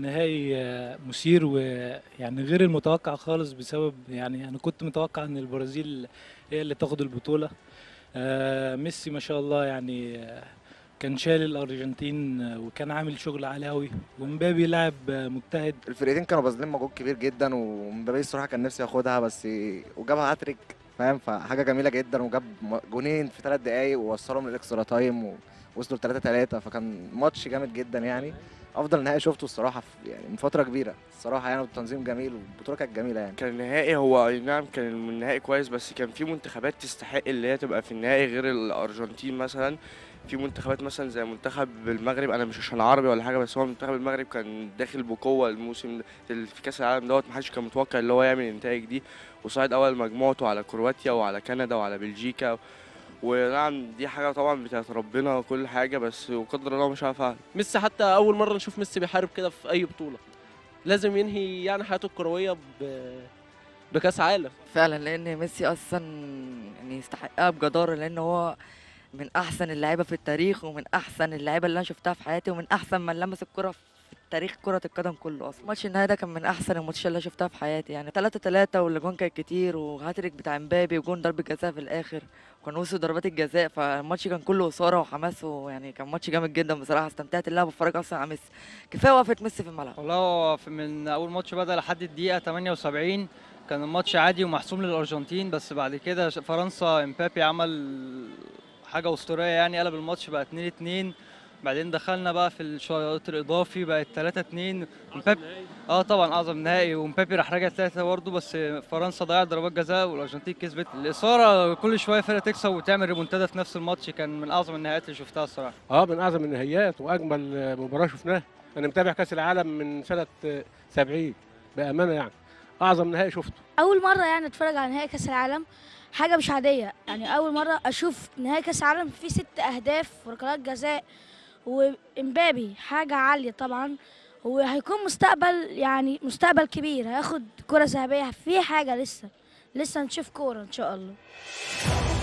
نهائي آه، مثير ويعني غير المتوقع خالص بسبب يعني انا كنت متوقع ان البرازيل هي اللي تاخد البطولة آه، ميسي ما شاء الله يعني آه، كان شايل الارجنتين آه، وكان عامل شغل عالي قوي ومبابي لاعب آه، مجتهد الفرقتين كانوا باذلين مجهود كبير جدا ومبابي الصراحه كان نفسي ياخدها بس وجابها هاتريك فاهم فحاجه جميله جدا وجاب م- جونين في ثلاث دقايق ووصلهم للاكسترا تايم ووصلوا 3 3 فكان ماتش جامد جدا يعني افضل نهائي شفته الصراحه في يعني من فتره كبيره الصراحه يعني والتنظيم جميل والبطوله كانت جميله يعني كان النهائي هو اي نعم كان النهائي كويس بس كان في منتخبات تستحق اللي هي تبقى في النهائي غير الارجنتين مثلا في منتخبات مثلا زي منتخب المغرب انا مش عشان عربي ولا حاجه بس هو منتخب المغرب كان داخل بقوه الموسم ده في كاس العالم دوت محدش كان متوقع اللي هو يعمل النتائج دي وصعد اول مجموعته على كرواتيا وعلى كندا وعلى بلجيكا ونعم دي حاجه طبعا بتاعت ربنا وكل حاجه بس وقدر الله ما شاء فعل ميسي حتى اول مره نشوف ميسي بيحارب كده في اي بطوله لازم ينهي يعني حياته الكرويه ب... بكاس عالم فعلا لان ميسي اصلا يعني يستحقها بجداره لان هو من احسن اللعيبه في التاريخ ومن احسن اللعيبه اللي انا شفتها في حياتي ومن احسن من لمس الكره في تاريخ كرة القدم كله اصلا ماتش النهائي ده كان من احسن الماتشات اللي أنا شفتها في حياتي يعني 3 3 والاجوان كانت كتير وهاتريك بتاع امبابي وجون ضربة جزاء في الاخر وكان وصلوا ضربات الجزاء فالماتش كان كله اثاره وحماس ويعني كان ماتش جامد جدا بصراحه استمتعت اللي انا بتفرج اصلا على ميسي كفايه وقفه ميسي في الملعب والله هو في- من اول ماتش بدا لحد الدقيقه 78 كان الماتش عادي ومحسوم للارجنتين بس بعد كده ش- فرنسا امبابي عمل حاجه اسطوريه يعني قلب الماتش بقى 2 2 بعدين دخلنا بقى في الشوط الاضافي بقت 3 2 امبابي اه طبعا اعظم نهائي ومبابي راح راجع 3 برضه بس فرنسا ضيعت ضربات جزاء والارجنتين كسبت الاثاره كل شويه فرقه تكسب وتعمل ريمونتادا في نفس الماتش كان من اعظم النهائيات اللي شفتها الصراحه اه من اعظم النهائيات واجمل آه، مباراه شفناها انا متابع كاس العالم من سنه آه، 70 بامانه يعني اعظم نهائي شفته اول مره يعني اتفرج على نهائي كاس العالم حاجه مش عاديه يعني اول مره اشوف نهائي كاس العالم فيه ست اهداف وركلات جزاء وامبابي حاجه عاليه طبعا وهيكون مستقبل يعني مستقبل كبير هياخد كره ذهبيه في حاجه لسه لسه نشوف كوره ان شاء الله